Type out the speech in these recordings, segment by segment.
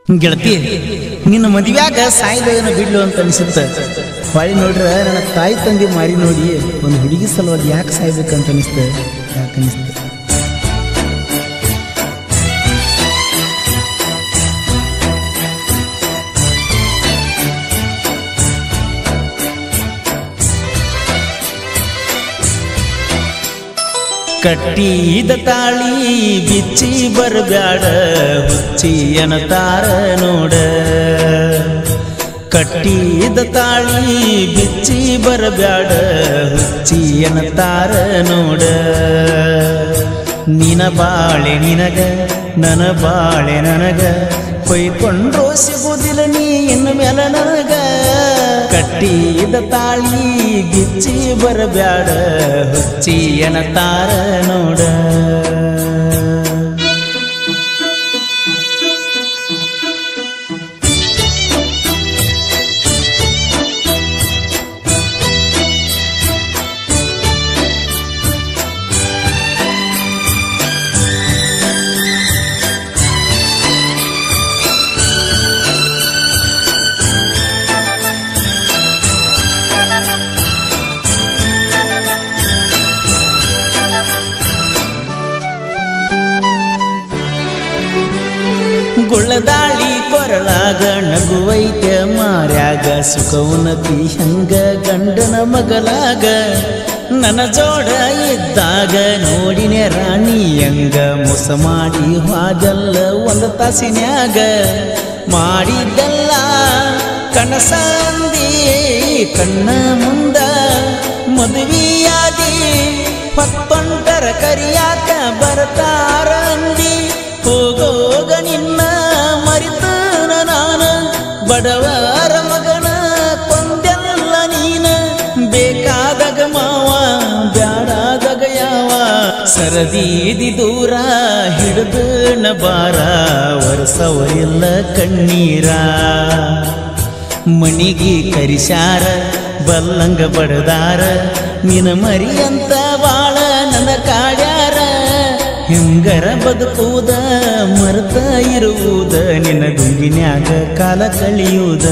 ಗೆಳತಿ ನಿನ್ನ ಮದುವ್ಯಾಗ ಸಾಯ್ದೇನ ಬಿಡ್ಲು ಅಂತ ಅನಿಸುತ್ತ ಹೊಳಿ ನೋಡ್ರ ನನ್ನ ತಾಯಿ ತಂದೆ ಮಾರಿ ನೋಡಿ ಒಂದು ಹುಡುಗಿ ಸಲುವಾಗಿ ಯಾಕೆ ಸಾಯ್ಬೇಕಂತ ಅನಿಸ್ತ ಯಾಕೆ ಅನಿಸ್ತ ಕಟ್ಟಿದ ತಾಳಿ ಬಿಚ್ಚಿ ಬರಬ್ಯಾಡ ಹುಚ್ಚಿ ತಾರ ನೋಡ ಕಟ್ಟಿದ ತಾಳಿ ಬಿಚ್ಚಿ ಬರಬ್ಯಾಡ ಹುಚ್ಚಿ ತಾರ ನೋಡ ನಿನ ಬಾಳೆ ನಿನಗ ನನ ಬಾಳೆ ನನಗ ಕೊಯ್ಕೊಂಡ್ರು ಸಿಗುದಿಲ್ಲ ನೀ ಇನ್ನು ಮ್ಯಾಲ ನನಗ ಕಟ್ಟಿದ ತಾಳಿ ಗಿಚ್ಚಿ ಬರಬ್ಯಾಡ ಹುಚ್ಚಿ ತಾರ ನೋಡ ಗುಳ್ಳದಾಳಿ ಕೊರಳಾಗ ನಗುವೈತೆ ಮಾರ್ಯಾಗ ಸುಖವುನತಿ ಹಂಗ ಗಂಡನ ಮಗಲಾಗ ನನ್ನ ಜೋಡ ಇದ್ದಾಗ ನೋಡಿನೆ ರಾಣಿ ಹಂಗ ಮೋಸ ಮಾಡಿ ಹಾದಲ್ಲ ಒಂದು ತಾಸಿನ್ಯಾಗ ಮಾಡಿದ್ದಲ್ಲ ಕನಸಂದಿ ಕಣ್ಣ ಮುಂದ ಮದುವೆಯಾದಿ ಹೊತ್ತೊಂಟರ ಕರಿಯಾಕ ಬರ್ತಾರ ಅಂದಿ ಹೋಗೋಗ ನಿನ್ನ ಮರಿತನ ನಾನ ಬಡವರ ಮಗನ ಕೊಂದೆಲ್ಲ ನೀನ ಬೇಕಾದಾಗ ಮಾವ ಬ್ಯಾಡಾದಾಗ ಯಾವ ಸರದೀದಿ ದೂರ ಹಿಡಿದನ ಬಾರ ವರ್ಷವರಿಲ್ಲ ಕಣ್ಣೀರ ಮಣಿಗಿ ಕರಿಸಾರ ಬಲ್ಲಂಗ ಬಡದಾರ ನಿನ ಮರಿಯಂತ ಬಾಳ ನನ್ನ ಕಾಡ್ಯಾರ ಹೆಂಗರ ಬದುಕುವುದ ಮರೆತ ಇರುವುದ ನಿನ್ನ ಗುಂಗಿನ್ಯಾಗ ಕಾಲ ಕಳಿಯುವುದ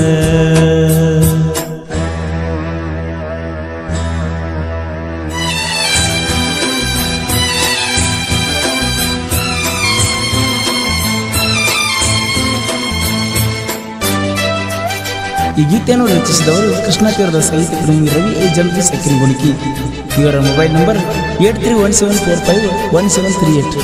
ಈ ಗೀತೆಯನ್ನು ರಚಿಸಿದವರು ಕೃಷ್ಣ ತೀರದ ಸಾಹಿತ್ಯ ಪ್ರೇಮಿ ರವಿ ಎ ಜಂಪಿ ಸಕ್ರಿ ಗುಣಿಕಿ ಇವರ mobile number eight three one seven four five one seven three eight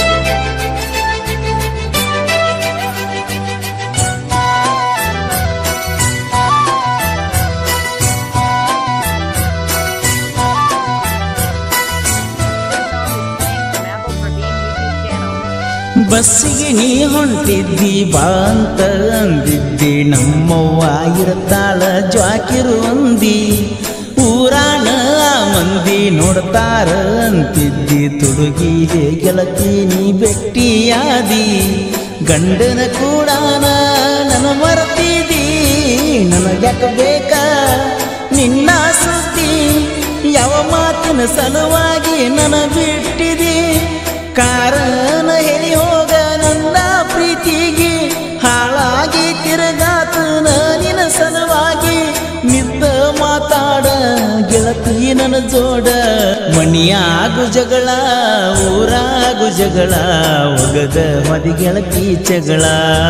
ಬಸ್ಸಿಗೆ ನೀ ಹೊಂಟಿದ್ದಿ ಬಾ ಅಂತ ಅಂದಿದ್ದಿ ನಮ್ಮವ್ವ ಇರತಾಳ ಜ್ವಾಕಿರು ಅಂದಿ ಊರಾಣ ಆ ಮಂದಿ ನೋಡ್ತಾರ ಅಂತಿದ್ದಿ ತುಡುಗಿಗೆ ಗೆಳತಿ ನೀ ಭೆಟ್ಟಿಯಾದಿ ಗಂಡನ ಕೂಡ ನನ್ನ ಮರತಿದ್ದಿ ನನಗ್ಯಾಕ ಬೇಕ ನಿನ್ನ ಸುದ್ದಿ ಯಾವ ಮಾತಿನ ಸಲುವಾಗಿ ನನ್ನ ಬಿಟ್ಟಿದಿ ಕಾರಣ ಹೇಳಿ ಹೋಗ ನನ್ನ ಪ್ರೀತಿಗೆ ಹಾಳಾಗಿ ತಿರುಗಾತ ನಿನ ಸಲುವಾಗಿ ನಿಂತ ಮಾತಾಡ ಗೆಳತಿ ನನ್ನ ಜೋಡ ಮಣಿಯಾಗು ಜಗಳ ಊರಾಗು ಜಗಳ ಒಗದ ಮದಿ ಗೆಳತಿ ಜಗಳ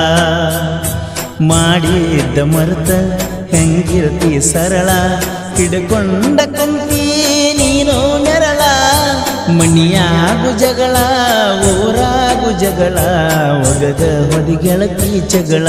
ಮಾಡಿದ್ದ ಮರ್ತ ಹೆಂಗಿರತಿ ಸರಳ ಹಿಡ್ಕೊಂಡ ಕುಂತಿ ನೀನು ನೆರಳ ಮಣಿಯಾಗು ಜಗಳ ಊರಾಗು ಜಗಳ ಒಗದ ಹೊದಿ ಗೆಳತಿ ಜಗಳ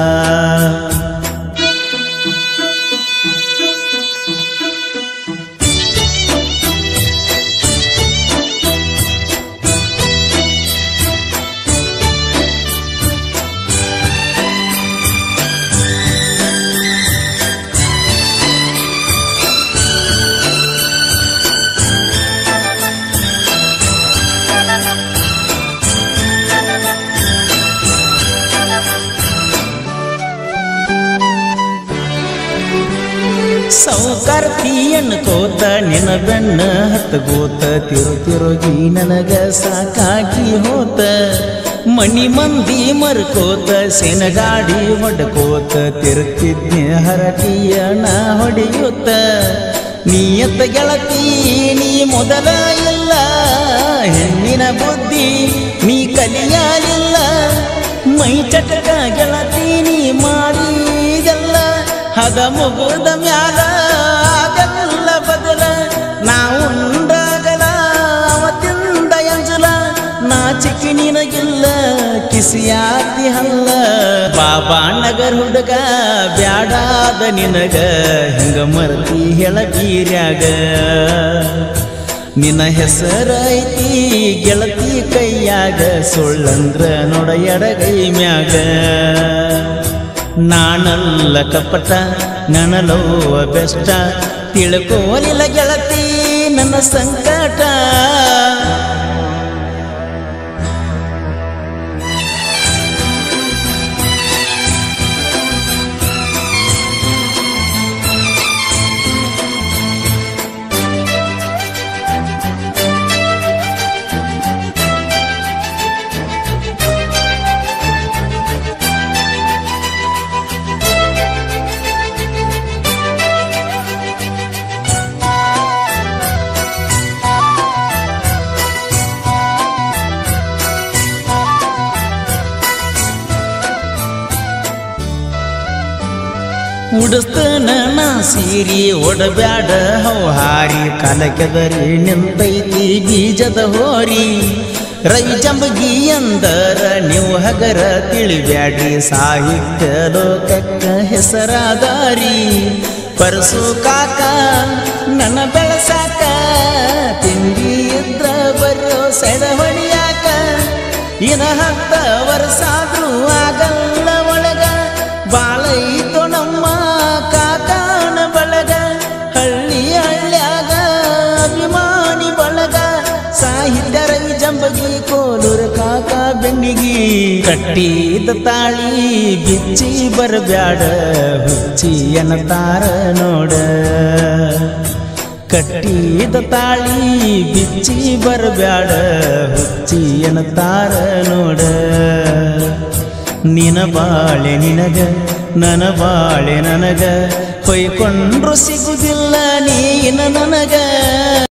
ಸೌಕರ್ತಿಯನ್ನು ಕೋತ ನಿನ ಬೆನ್ನ ಹತ್ತ ಗೋತ ತಿರು ತಿರುಗಿ ನನಗ ಸಾಕಾಗಿ ಹೋತ ಮಣಿ ಮಂದಿ ಮರ್ಕೋತ ಸೆನಗಾಡಿ ಹೊಡ್ಕೋತ ತಿರುಗ್ತಿದ್ನೆ ಹರಟಿಯ ನಾ ಹೊಡೆಯುತ್ತ ನೀಯತ್ತ ಗೆಳತಿ ನೀ ಮೊದಲ ಇಲ್ಲ ಹೆಣ್ಣಿನ ಬುದ್ಧಿ ನೀ ಕಲಿಯಲಿಲ್ಲ ಮೈ ಚಟಕ ಗೆಳತಿ ನೀ ಮಾಡಿದೆಲ್ಲ ಹದ ಮುಗುದ ಮ್ಯಾಲ ಅದೆಲ್ಲ ಬದಲ ನಾವುಂಡಾಗಲ ಅವತ್ತಿಂದ ಎಂಜಲ ನಾಚಿಕೆ ನಿನಗಿಲ್ಲ ಕಿಸಿಯಾತಿ ಹಲ್ಲ ಬಾಬಾ ನಗರ್ ಹುಡುಗ ಬ್ಯಾಡಾದ ನಿನಗ ಹಿಂಗ ಮರತಿ ಹೆಳಬೀರ್ಯಾಗ ನಿನ್ನ ಹೆಸರ ಐತಿ ಗೆಳತಿ ಕೈಯಾಗ ಸುಳ್ಳಂದ್ರ ನೋಡ ಎಡಗೈ ಮ್ಯಾಗ ನಾನಲ್ಲ ಕಪಟ ನನಲೋವ ಬೆಷ್ಟ ತಿಳ್ಕೋಲಿಲ್ಲ ಗೆಳತಿ ನನ್ನ ಸಂಕಟ ಉಡಿಸ್ತನ ನಾ ಸೀರಿ ಒಡಬ್ಯಾಡ ಹೌಹಾರಿ ಕಾಲಕೆದರಿ ನಿಂತೈತಿ ಬೀಜದ ಹೋರಿ ರವಿ ಜಂಬಗಿ ಅಂದರ ನೀವು ಹಗರ ತಿಳಿಬ್ಯಾಡ್ರಿ ಸಾಹಿತ್ಯ ಲೋಕಕ್ಕ ಹೆಸರಾದಾರಿ ಪರಸು ಕಾಕ ನನ್ನ ಬೆಳಸಾಕ ತಿಂಡಿ ಇದ್ರ ಬರೋ ಸೆಡ ಹೊಡಿಯಾಕ ಇನ ಹತ್ತ ವರ್ಷಾದ್ರೂ ಆಗಲ್ಲ ಒಳಗ ಬಾಳೈತು ನಮ್ಮ ಕಾಕಾನ ಬಳಗ ಹಳ್ಳಿ ಹಳ್ಳ್ಯಾಗ ಅಭಿಮಾನಿ ಬಳಗ ಸಾಹಿತ್ಯ ರವಿ ಜಂಬಗಿ ಕೋಲೂರ ಕಾಕ ಬೆನ್ನಿಗಿ ಕಟ್ಟಿದ ತಾಳಿ ಬಿಚ್ಚಿ ಬರಬ್ಯಾಡ ಹುಚ್ಚಿ ತಾರ ನೋಡ ಕಟ್ಟಿದ ತಾಳಿ ಬಿಚ್ಚಿ ಬರಬ್ಯಾಡ ಹುಚ್ಚಿ ತಾರ ನೋಡ ನಿನ ಬಾಳೆ ನಿನಗ ನನ್ನ ಬಾಳೆ ನನಗ ಹೊಯ್ಕೊಂಡ್ರು ಸಿಗುದಿಲ್ಲ ನೀನ ನನಗ